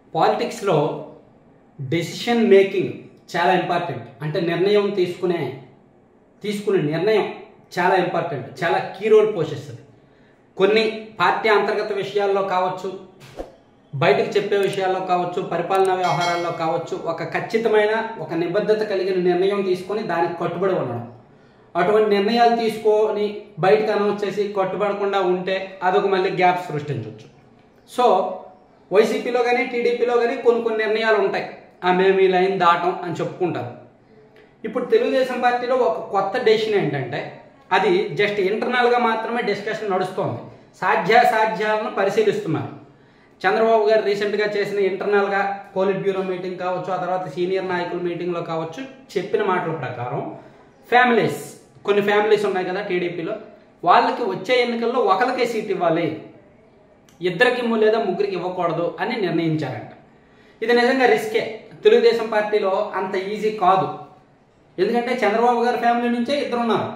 పాలిటిక్స్లో decision making చాలా important అంటే నిర్ణయం తీసుకునే తీసుకునే నిర్ణయం చాలా ఇంపార్టెంట్ చాలా కీ రోల్ పోషిస్తుంది కొన్ని పార్టీ అంతర్గత విషయాల్లో కావచ్చు బయటకు చెప్పే విషయాల్లో కావచ్చు పరిపాలనా వ్యవహారాల్లో కావచ్చు ఒక ఖచ్చితమైన ఒక నిబద్ధత కలిగిన నిర్ణయం తీసుకొని దానికి కట్టుబడి ఉండడం అటువంటి నిర్ణయాలు తీసుకొని బయటకు అనౌన్స్ చేసి కట్టుబడకుండా ఉంటే అదొక మళ్ళీ గ్యాప్ సృష్టించవచ్చు సో వైసీపీలో కానీ టీడీపీలో కానీ కొన్ని కొన్ని నిర్ణయాలు ఉంటాయి ఆ మేము ఈ లైన్ దాటం అని చెప్పుకుంటారు ఇప్పుడు తెలుగుదేశం పార్టీలో ఒక కొత్త డెసిషన్ ఏంటంటే అది జస్ట్ ఇంటర్నల్గా మాత్రమే డిస్కషన్ నడుస్తోంది సాధ్యాసాధ్యాలను పరిశీలిస్తున్నారు చంద్రబాబు గారు రీసెంట్గా చేసిన ఇంటర్నల్గా పోలిట్ బ్యూరో మీటింగ్ కావచ్చు ఆ తర్వాత సీనియర్ నాయకుల మీటింగ్లో కావచ్చు చెప్పిన మాటల ప్రకారం ఫ్యామిలీస్ కొన్ని ఫ్యామిలీస్ ఉన్నాయి కదా టీడీపీలో వాళ్ళకి వచ్చే ఎన్నికల్లో ఒకరికే సీట్ ఇవ్వాలి ఇద్దరికి ము- లేదా ముగ్గురికి ఇవ్వకూడదు అని నిర్ణయించారంట ఇది నిజంగా రిస్కే తెలుగుదేశం పార్టీలో అంత ఈజీ కాదు ఎందుకంటే చంద్రబాబు గారి ఫ్యామిలీ నుంచే ఇద్దరు ఉన్నారు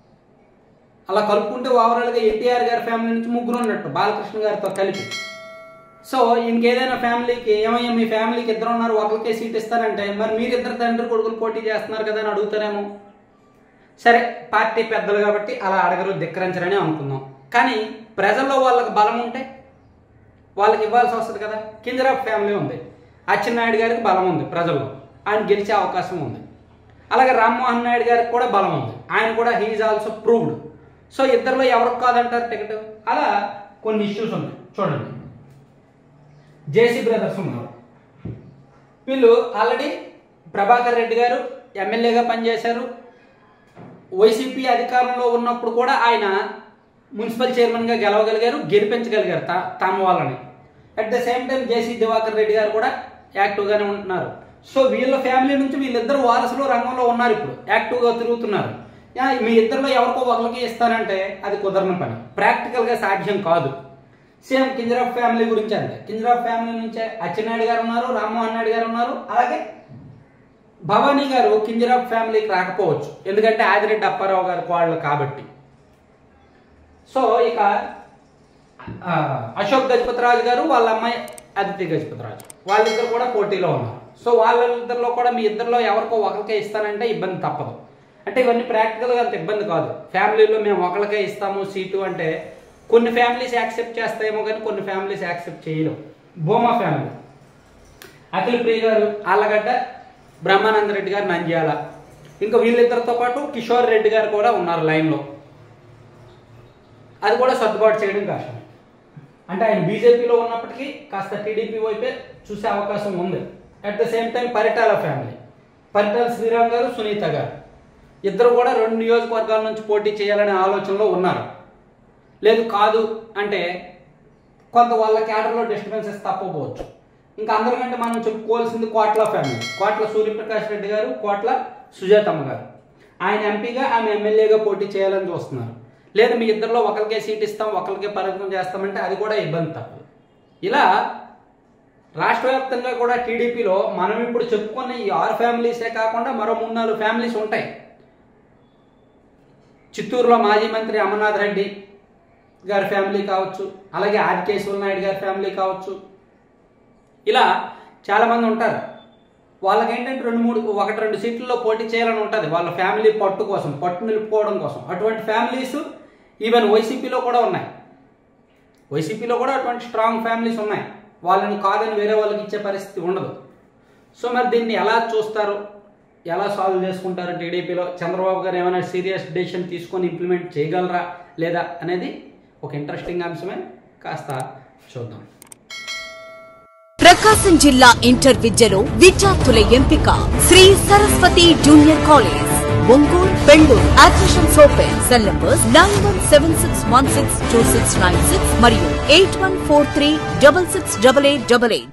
అలా కలుపుకుంటే ఓవరాల్గా ఎన్టీఆర్ గారి ఫ్యామిలీ నుంచి ముగ్గురు ఉన్నట్టు బాలకృష్ణ గారితో కలిపి సో ఇంకేదైనా ఫ్యామిలీకి ఏమయ్యా మీ ఫ్యామిలీకి ఇద్దరు ఉన్నారు ఒకరికే సీట్ ఇస్తారంటే మరి మీరిద్దరు తండ్రి కొడుకులు పోటీ చేస్తున్నారు కదా అని అడుగుతారేమో సరే పార్టీ పెద్దలు కాబట్టి అలా అడగరు ధిక్కరించరని అనుకుందాం కానీ ప్రజల్లో వాళ్ళకి బలం ఉంటే వాళ్ళకి ఇవ్వాల్సి వస్తుంది కదా కింజరాప్ ఫ్యామిలీ ఉంది అచ్చెన్నాయుడు గారికి బలం ఉంది ప్రజల్లో ఆయన గెలిచే అవకాశం ఉంది అలాగే రామ్మోహన్ నాయుడు గారికి కూడా బలం ఉంది ఆయన కూడా హీఈస్ ఆల్సో ప్రూవ్డ్ సో ఇద్దరిలో ఎవరికి కాదంటారు టికెట్ అలా కొన్ని ఇష్యూస్ ఉన్నాయి చూడండి జేసీ బ్రదర్స్ ఉన్నారు వీళ్ళు ఆల్రెడీ ప్రభాకర్ రెడ్డి గారు ఎమ్మెల్యేగా పనిచేశారు వైసీపీ అధికారంలో ఉన్నప్పుడు కూడా ఆయన మున్సిపల్ చైర్మన్గా గెలవగలిగారు గెలిపించగలిగారు తా తమ వాళ్ళని at the same time JC Diwakar Reddy గారు కూడా యాక్టివ్గానే ఉంటున్నారు సో వీళ్ళ ఫ్యామిలీ నుంచి వీళ్ళిద్దరు వారసులు రంగంలో ఉన్నారు ఇప్పుడు యాక్టివ్గా తిరుగుతున్నారు యా, మీ ఇద్దరిలో ఎవరికో ఒకరికి ఇస్తానంటే అది కుదరని పని ప్రాక్టికల్గా సాధ్యం కాదు సేమ్ కింజరాఫ్ ఫ్యామిలీ గురించి అంతే కింజరాఫ్ ఫ్యామిలీ నుంచే అచ్చెన్నాయుడు గారు ఉన్నారు రామ్మోహన్ నాయుడు గారు ఉన్నారు అలాగే భవానీ గారు కింజరాఫ్ ఫ్యామిలీకి రాకపోవచ్చు ఎందుకంటే ఆదిరెడ్డి అప్పారావు గారి వాళ్ళు కాబట్టి సో ఇక ఆ, అశోక్ గజపతిరాజు గారు వాళ్ళ అమ్మాయి అదితి గజపతిరాజు వాళ్ళిద్దరు కూడా పోటీలో ఉన్నారు సో వాళ్ళిద్దరిలో కూడా మీ ఇద్దరిలో ఎవరికో ఒకరికే ఇస్తానంటే ఇబ్బంది తప్పదు అంటే ఇవన్నీ ప్రాక్టికల్గా అంత ఇబ్బంది కాదు ఫ్యామిలీలో మేము ఒకరికే ఇస్తాము సీటు అంటే కొన్ని ఫ్యామిలీస్ యాక్సెప్ట్ చేస్తాయేమో కానీ కొన్ని ఫ్యామిలీస్ యాక్సెప్ట్ చేయలేవు భూమా ఫ్యామిలీ అఖిల ప్రియ గారు ఆళ్ళగడ్డ బ్రహ్మానంద రెడ్డి గారు నంద్యాల ఇంకా వీళ్ళిద్దరితో పాటు కిషోర్ రెడ్డి గారు కూడా ఉన్నారు లైన్లో అది కూడా సర్దుబాటు చేయడం కష్టం అంటే ఆయన బీజేపీలో ఉన్నప్పటికీ కాస్త టీడీపీ వైపే చూసే అవకాశం ఉంది at the same time Paritala family Paritala Sriram గారు సునీత గారు ఇద్దరు కూడా రెండు నియోజకవర్గాల నుంచి పోటీ చేయాలనే ఆలోచనలో ఉన్నారు లేదు కాదు అంటే కొంత వాళ్ళ క్యాడర్లో డిస్టర్బెన్సెస్ తప్పకపోవచ్చు ఇంకా అందరికంటే మనం చెప్పుకోవాల్సింది కోట్ల ఫ్యామిలీ కోట్ల సూర్యప్రకాష్ రెడ్డి గారు కోట్ల సుజాతమ్మ గారు ఆయన ఎంపీగా ఆమె ఎమ్మెల్యేగా పోటీ చేయాలని చూస్తున్నారు లేదు మీ ఇద్దరిలో ఒకరికే సీట్ ఇస్తాం ఒకరికే పరిమితం చేస్తామంటే అది కూడా ఇబ్బంది తప్పదు ఇలా రాష్ట్ర వ్యాప్తంగా కూడా టీడీపీలో మనం ఇప్పుడు చెప్పుకున్న ఈ ఆరు ఫ్యామిలీసే కాకుండా మరో మూడు నాలుగు ఫ్యామిలీస్ ఉంటాయి చిత్తూరులో మాజీ మంత్రి అమర్నాథ్ రెడ్డి గారి ఫ్యామిలీ కావచ్చు అలాగే ఆర్ కేశవ నాయుడు గారి ఫ్యామిలీ కావచ్చు ఇలా చాలామంది ఉంటారు వాళ్ళకి ఏంటంటే రెండు మూడు ఒకటి రెండు సీట్లలో పోటీ చేయాలని ఉంటుంది వాళ్ళ ఫ్యామిలీ పట్టు కోసం పట్టు నిలుపుకోవడం కోసం అటువంటి ఫ్యామిలీస్ ఈవెన్ వైసీపీలో కూడా ఉన్నాయి వైసీపీలో కూడా అటువంటి స్ట్రాంగ్ ఫ్యామిలీస్ ఉన్నాయి వాళ్ళని కాదని వేరే వాళ్ళకి ఇచ్చే పరిస్థితి ఉండదు సో మరి దీన్ని ఎలా చూస్తారు ఎలా సాల్వ్ చేసుకుంటారు టీడీపీలో చంద్రబాబు గారు ఏమైనా సీరియస్ డెసిషన్ తీసుకొని ఇంప్లిమెంట్ చేయగలరా లేదా అనేది ఒక ఇంట్రెస్టింగ్ అంశమే కాస్త చూద్దాం ప్రకాశం జిల్లా ఇంటర్ విద్యలో విద్యార్థుల ఎంపిక Shri Saraswati junior college Ongole Bengaluru admissions open cell numbers nine one seven six one six two six nine six మరియు eight one four three double six double eight double eight